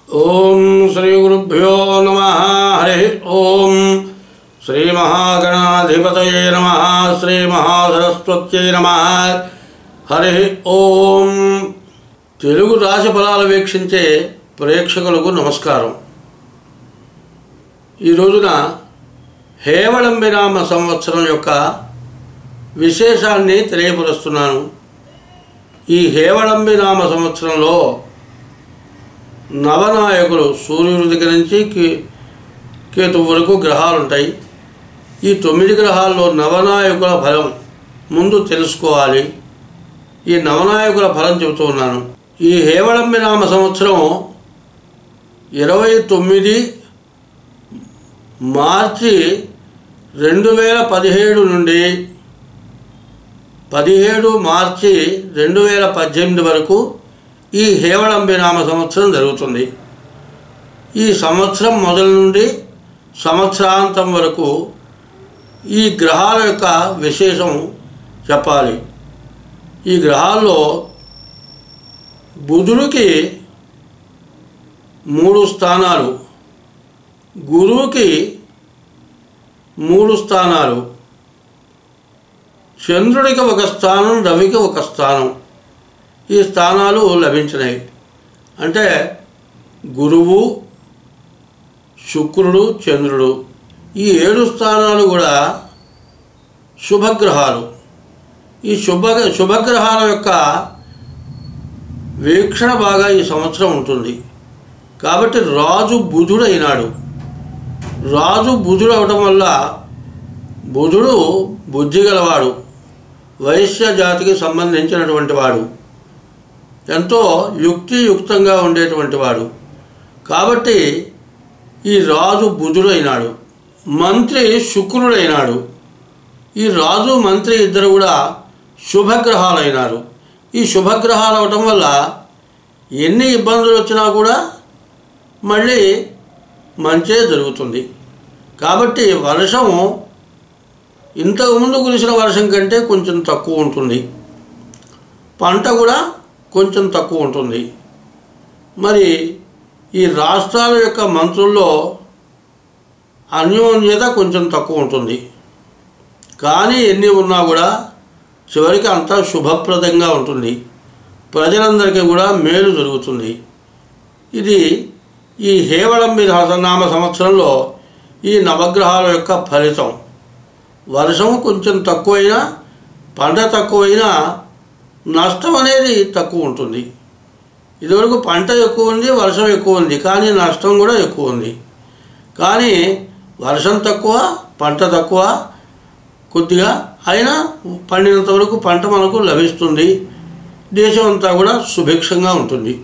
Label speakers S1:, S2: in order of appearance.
S1: ఓం శ్రీ గురుభ్యో నమ హరి ఓం శ్రీ మహాగణాధిపతయే నమ శ్రీ మహాసరస్వత్యై నమ హరి ఓం తెలుగు రాశి ఫలాలు వీక్షించే ప్రేక్షకులకు నమస్కారం ఈ రోజున హేవళంబినామ సంవత్సరం యొక్క విశేషాన్ని తెలియపరుస్తున్నాను ఈ హేవళంబినామ సంవత్సరంలో నవనాయకులు సూర్యుడి దగ్గర నుంచి కే కేతు వరకు గ్రహాలు ఉంటాయి ఈ తొమ్మిది గ్రహాల్లో నవనాయకుల ఫలం ముందు తెలుసుకోవాలి ఈ నవనాయకుల ఫలం చెబుతూ ఉన్నాను ఈ హేవళంబి నామ సంవత్సరం ఇరవై తొమ్మిది మార్చి రెండు వేల పదిహేడు నుండి పదిహేడు మార్చి రెండు వేల పద్దెనిమిది వరకు ఈ హేవళంబి నామ సంవత్సరం జరుగుతుంది ఈ సంవత్సరం మొదలు నుండి సంవత్సరాంతం వరకు ఈ గ్రహాల యొక్క విశేషం చెప్పాలి ఈ గ్రహాల్లో బుధుడికి మూడు స్థానాలు గురువుకి మూడు స్థానాలు చంద్రుడికి ఒక స్థానం రవికి ఒక స్థానం ఈ స్థానాలు లభించినాయి అంటే గురువు శుక్రుడు చంద్రుడు ఈ ఏడు స్థానాలు కూడా శుభగ్రహాలు ఈ శుభ శుభగ్రహాల యొక్క వీక్షణ బాగా ఈ సంవత్సరం ఉంటుంది కాబట్టి రాజు బుధుడు అయినాడు రాజు బుధుడు అవటం వల్ల బుధుడు బుద్ధి గలవాడు వైశ్య జాతికి సంబంధించినటువంటి వాడు ఎంతో యుక్తియుక్తంగా ఉండేటువంటి వాడు కాబట్టి ఈ రాజు బుధుడైనాడు మంత్రి శుక్రుడైనాడు ఈ రాజు మంత్రి ఇద్దరు కూడా శుభగ్రహాలైనారు ఈ శుభగ్రహాలు అవటం వల్ల ఎన్ని ఇబ్బందులు వచ్చినా కూడా మళ్ళీ మంచే జరుగుతుంది కాబట్టి వర్షం ఇంతకుముందు కురిసిన వర్షం కంటే కొంచెం తక్కువ ఉంటుంది పంట కూడా కొంచెం తక్కువ ఉంటుంది మరి ఈ రాష్ట్రాల యొక్క మంత్రుల్లో అన్యోన్యత కొంచెం తక్కువ ఉంటుంది కానీ ఎన్ని ఉన్నా కూడా చివరికి అంతా శుభప్రదంగా ఉంటుంది ప్రజలందరికీ కూడా మేలు జరుగుతుంది ఇది ఈ హేవళంబి నామ సంవత్సరంలో ఈ నవగ్రహాల యొక్క ఫలితం వర్షం కొంచెం తక్కువైనా పంట తక్కువైనా నష్టం అనేది తక్కువ ఉంటుంది ఇదివరకు పంట ఎక్కువ ఉంది వర్షం ఎక్కువ ఉంది కానీ నష్టం కూడా ఎక్కువ ఉంది కానీ వర్షం తక్కువ పంట తక్కువ కొద్దిగా అయినా పండినంత వరకు పంట మనకు లభిస్తుంది దేశం అంతా కూడా సుభిక్షంగా ఉంటుంది